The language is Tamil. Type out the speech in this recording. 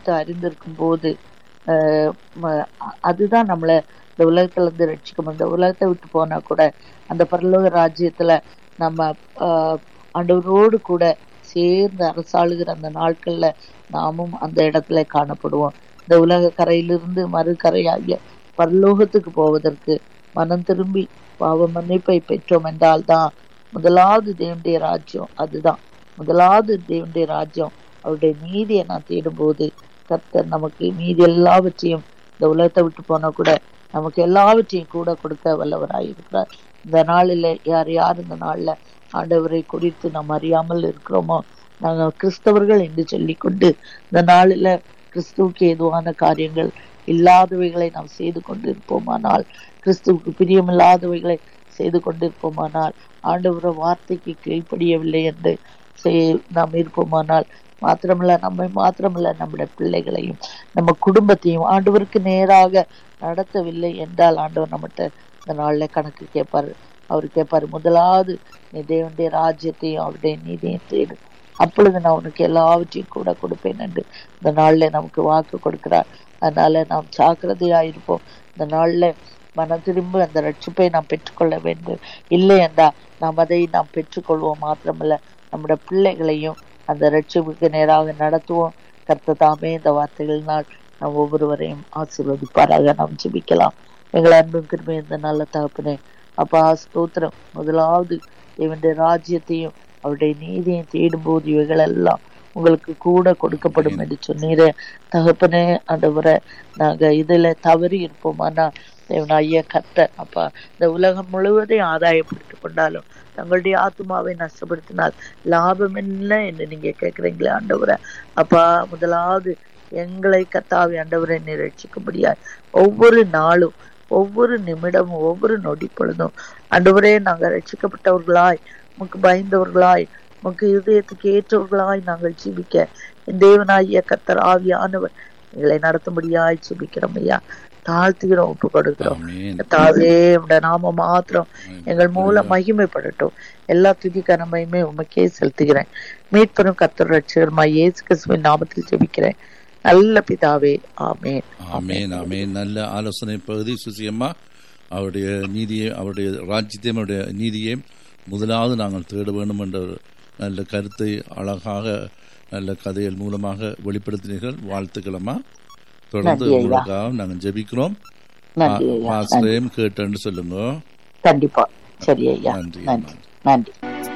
குறித்து அறிந்திருக்கும் போது ஆஹ் ம- அதுதான் நம்மளை இந்த உலகத்துல இருந்து ரட்சிக்கும் இந்த உலகத்தை விட்டு போனா கூட அந்த பரலோக ராஜ்யத்துல நம்ம ஆஹ் ஆண்டவரோடு கூட சேர்ந்து அரசாளுகிற அந்த நாட்கள்ல நாமும் அந்த இடத்துல காணப்படுவோம் இந்த உலக கரையிலிருந்து மறுகரையாகிய பரலோகத்துக்கு போவதற்கு மனம் திரும்பி பாவ மன்னிப்பை பெற்றோம் என்றால் தான் முதலாவது தேவனுடைய ராஜ்யம் அதுதான் முதலாவது தேவனுடைய ராஜ்யம் அவருடைய நீதியை நான் தேடும்போது கர்த்தர் நமக்கு மீதி எல்லாவற்றையும் இந்த உலகத்தை விட்டு போனா கூட நமக்கு எல்லாவற்றையும் கூட கொடுக்க வல்லவராய் இருக்கிறார் இந்த நாளில் யார் யார் இந்த நாள்ல ஆண்டவரை குறித்து நாம் அறியாமல் இருக்கிறோமோ நாங்கள் கிறிஸ்தவர்கள் என்று சொல்லிக்கொண்டு இந்த நாளில் கிறிஸ்துவுக்கு ஏதுவான காரியங்கள் இல்லாதவைகளை நாம் செய்து கொண்டு இருப்போமானால் கிறிஸ்துவுக்கு பிரியமில்லாதவைகளை செய்து கொண்டிருப்போமானால் ஆண்டவர வார்த்தைக்கு கீழ்ப்படியவில்லை என்று செய்- நாம் இருப்போமானால் மாத்திரமல்ல நம்மை மாத்திரமல்ல நம்முடைய பிள்ளைகளையும் நம்ம குடும்பத்தையும் ஆண்டவருக்கு நேராக நடத்தவில்லை என்றால் ஆண்டவர் நம்மகிட்ட இந்த நாள்ல கணக்கு கேட்பாரு அவர் கேட்பாரு முதலாவது நீ தேவனுடைய ராஜ்யத்தையும் அவருடைய நீதியையும் தேடு அப்பொழுது நான் உனக்கு எல்லாவற்றையும் கூட கொடுப்பேன் என்று இந்த நாள்ல நமக்கு வாக்கு கொடுக்கிறார் அதனால நாம் ஜாக்கிரதையா இருப்போம் இந்த நாள்ல மனம் திரும்ப அந்த ரட்சிப்பை நாம் பெற்றுக்கொள்ள வேண்டும் இல்லை என்றா நாம் அதை நாம் பெற்றுக்கொள்வோம் மாத்திரமல்ல நம்முடைய பிள்ளைகளையும் அந்த ரட்சிப்புக்கு நேராக நடத்துவோம் கர்த்தர் தாமே இந்த வார்த்தைகளினால் நாம் ஒவ்வொருவரையும் ஆசீர்வதிப்பாராக நாம் ஜெபிக்கலாம் எங்கள் அன்பும் கிருபை இந்த நல்ல தகப்பனே அப்பா ஸ்தோத்திரம் முதலாவது இவனுடைய ராஜ்யத்தையும் அவருடைய நீதியையும் தேடும்போது இவைகள் எல்லாம் உங்களுக்கு கூட கொடுக்கப்படும் என்று சொன்னீரே தகப்பனே ஆண்டவரை நாங்க இதுல தவறி இருப்போமானா தேவன் ஐயா கர்த்தர் அப்பா இந்த உலகம் முழுவதையும் ஆதாயப்படுத்திக் கொண்டாலும் தங்களுடைய ஆத்மாவை நஷ்டப்படுத்தினால் லாபம் என்ன என்று நீங்க கேட்குறீங்களே ஆண்டவரை அப்பா முதலாவது எங்களை கத்தாவி ஆண்டவரை நிரட்சிக்கும்படியாய் ஒவ்வொரு நாளும் ஒவ்வொரு நிமிடமும் ஒவ்வொரு நொடி பொழுதும் ஆண்டவரே நாங்கள் ரட்சிக்கப்பட்டவர்களாய் உமக்கு பயந்தவர்களாய் உமக்கு இதயத்துக்கு ஏற்றவர்களாய் நாங்கள் ஜீவிக்க என் தேவனாகிய கர்த்தர் ஆவியானவர் எங்களை நடத்தும்படியாய் ஜீவிக்கிறோம் ஐயா தாழ்த்துகிறோம் ஒப்பு கொடுக்கிறோம் ஆமென். தாவே உடைய நாம மாத்திரம் எங்கள் மூலம் மகிமைப்படட்டும் எல்லா துதி கனமையுமே உமக்கே செலுத்துகிறேன் மீட்பெரும் கர்த்தர் ரட்சகருமா இயேசு கிறிஸ்துவின் நாமத்தில் ஜெபிக்கிறேன் நல்ல பிதாவே ஆமென் ஆமேன் ஆமேன் நல்ல ஆலோசனை பகுதி சுசியம்மா அவருடைய நீதியை அவருடைய ராஜ்யத்தையும் அவருடைய நீதியையும் முதலாவது நாங்கள் தேட வேண்டும் என்ற ஒரு நல்ல கருத்தை அழகாக நல்ல கதைகள் மூலமாக வெளிப்படுத்தினீர்கள் வாழ்த்துக்களம்மா தொடர்ந்து நன்றி ஐயா. உங்களுக்காக நாங்கள் ஜெபிக்கிறோம் நன்றி ஐயா நன்றி. ஆசிரியம் கேட்டேன்னு சொல்லுங்க கண்டிப்பா சரி ஐயா நன்றி நன்றி நன்றி